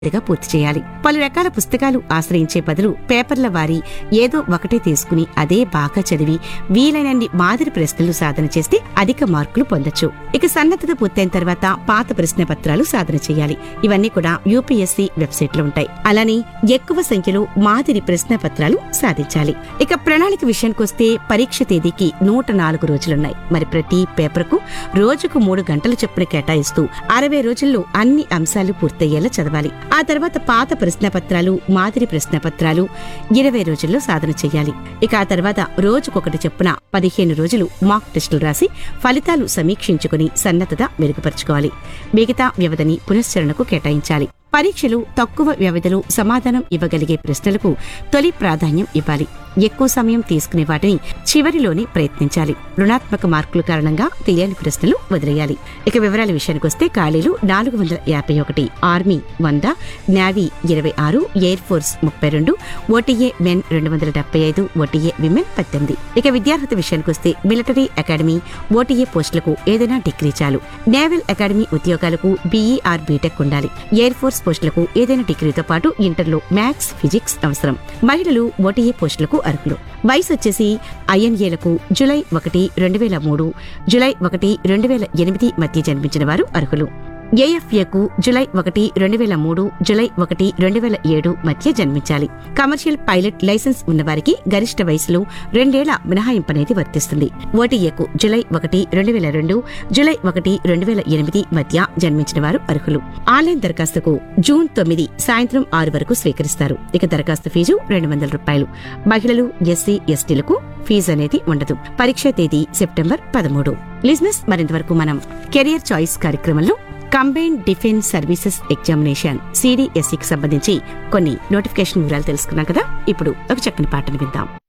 గా పూర్తి చేయాలి పలు రకాల పుస్తకాలు ఆశ్రయించే బదులు పేపర్ల వారి ఏదో ఒకటే తీసుకుని అదే బాగా చదివి వీలైనన్ని మాదిరి ప్రశ్నలు సాధన చేస్తే అధిక మార్కులు పొందొచ్చు ఇక సన్నద్ధత పూర్తయిన తర్వాత పాత ప్రశ్న పత్రాలు సాధన చేయాలి ఇవన్నీ కూడా యూపీఎస్సీ వెబ్సైట్ లో ఉంటాయి అలానే ఎక్కువ సంఖ్యలో మాదిరి ప్రశ్న పత్రాలు సాధించాలి ఇక ప్రణాళిక విషయానికొస్తే పరీక్ష తేదీకి నూట నాలుగు రోజులున్నాయి మరి ప్రతి పేపర్ కు రోజుకు మూడు గంటలు చొప్పున కేటాయిస్తూ అరవై రోజుల్లో అన్ని అంశాలు పూర్తయ్యేలా చదవాలి ఆ తర్వాత పాత ప్రశ్న పత్రాలు మాదిరి ప్రశ్న పత్రాలు ఇరవై రోజుల్లో సాధన చేయాలి ఇక ఆ తర్వాత రోజుకొకటి చొప్పున పదిహేను రోజులు మాక్ టెస్టులు రాసి ఫలితాలు సమీక్షించుకుని సన్నద్ధత మెరుగుపరుచుకోవాలి మిగతా వ్యవధిని పునశ్చరణకు కేటాయించాలి పరీక్షలు తక్కువ వ్యవధిలో సమాధానం ఇవ్వగలిగే ప్రశ్నలకు తొలి ప్రాధాన్యం ఇవ్వాలి ఎక్కువ సమయం తీసుకునే వాటిని చివరిలోనే ప్రయత్నించాలి రుణాత్మక మార్కుల కారణంగా తెలియని ప్రశ్నలు వదిలేయాలి ఇక వివరాల విషయానికొస్తే ఖాళీలు నాలుగు వందల యాభై ఒకటి ఆర్మీ వంద నేవీ ఇరవై ఆరు ఎయిర్ ఫోర్స్ ముప్పై రెండు ఓటీఏ మెన్ రెండు వందల డెబ్బై ఐదు ఓటీఏ విమెన్ పద్దెనిమిది ఇక విద్యార్హత విషయానికొస్తే మిలిటరీ అకాడమీ ఓటీఏ పోస్టులకు ఏదైనా డిగ్రీ చాలు నేవల్ అకాడమీ ఉద్యోగాలకు బీఈఆర్ బీటెక్ ఉండాలి ఎయిర్ ఫోర్స్ పోస్టులకు ఏదైనా డిగ్రీతో పాటు ఇంటర్లో మ్యాథ్స్ ఫిజిక్స్ అవసరం మహిళలు ఓటీఏ పోస్టులకు అర్హులు వయసు వచ్చేసి ఐఎన్ఏలకు జులై ఒకటి రెండు వేల మూడు జులై ఒకటి రెండు వేల ఎనిమిది మధ్య జన్మించిన వారు అర్హులు ఏఎఫ్ఏకు జులై ఒకటి రెండు వేల మూడు జులై ఒకటి రెండు వేల ఏడు మధ్య జన్మించాలి కమర్షియల్ పైలట్ లైసెన్స్ ఉన్నవారికి గరిష్ట వయసులో రెండేళ్ల మినహాయింపు అనేది వర్తిస్తుంది ఓటీఏకు జులై ఒకటి రెండు వేల రెండు జులై ఒకటి రెండు వేల ఎనిమిది మధ్య జన్మించిన వారు అర్హులు ఆన్లైన్ దరఖాస్తుకు జూన్ తొమ్మిది సాయంత్రం ఆరు వరకు స్వీకరిస్తారు ఇక దరఖాస్తు ఫీజు రెండు వందల రూపాయలు మహిళలు ఎస్సీ ఎస్టీలకు ఫీజు అనేది ఉండదు పరీక్ష తేదీ సెప్టెంబర్ పదమూడు లిజినెస్ మరింతవరకు మనం కెరియర్ చాయిస్ కార్యక్రమంలో కంబైన్ డిఫెన్స్ సర్వీసెస్ ఎగ్జామినేషన్ సిడిఎస్సికి సంబంధించి కొన్ని నోటిఫికేషన్ వివరాలు తెలుసుకున్నాం కదా ఇప్పుడు ఒక చక్కని పాటను విందాం